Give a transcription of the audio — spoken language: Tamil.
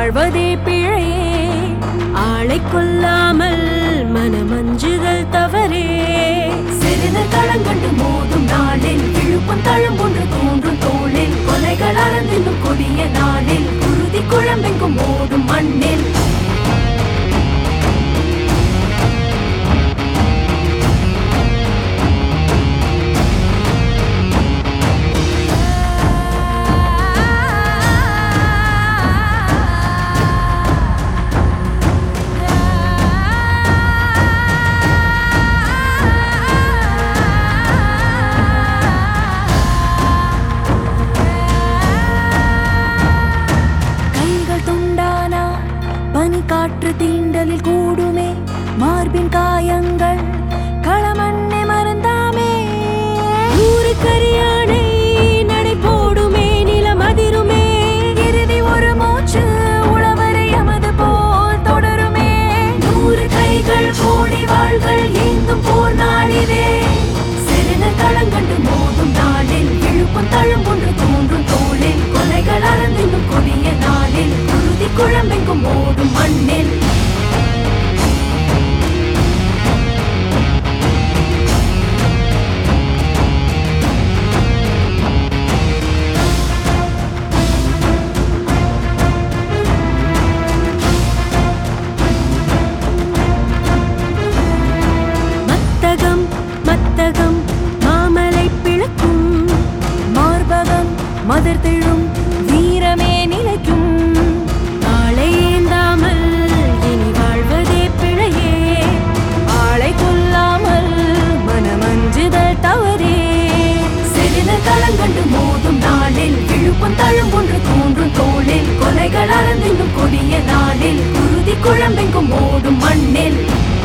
வாழ்வதே பிழையே ஆளை கொல்லாமல் மனமஞ்சுதல் தவறே சிறிது தளங்கண்டு மோதும் நாளில் விழுப்பும் தழும் ஒன்று தோன்றும் தோளில் கொலைகள் அறந்தின்னும் கொடிய நாளில் குருதி குழம்பெங்கும் ஓடும் மண்ணில் கைகள் துண்டானா பனி காற்று தீண்டலில் கூடுமே மார்பின் காயங்கள் களமண்ணை மறந்தாமே நூறு கரியானை நடை போடுமே நிலம் அதிருமே இறுதி ஒரு மூச்சு உழவரை எமது போல் தொடருமே நூறு கைகள் கோடி வாள்கள் ஏந்தும் போர் நாளிலே சிறிது தளங்கண்டு மோதும் நாளில் விழுப்பும் தழும் ஒன்று தோன்றும் தோளில் கொலைகள் அறந்தின்னும் கொடிய நாளில் குருதி குழம்பெங்கும் ஓடும் மண்ணில் மத்தகம் மத்தகம் மாமலை பிளக்கும் மார்பகம் மதர் திழும் வீரமே நிலைக்கும் ஆளை ஏந்தாமல் இனி வாழ்வதே பிழையே ஆளை கொல்லாமல் மனமஞ்சுதல் தவறே சிறிது தளங்கண்டு மோதும் நாளில் விழுப்பும் தழும் ஒன்று தோன்றும் தோளில் கொலைகள் அறந்தின்னும் கொடிய நாளில் குருதி குழம்பெங்கும் ஓடும் மண்ணில்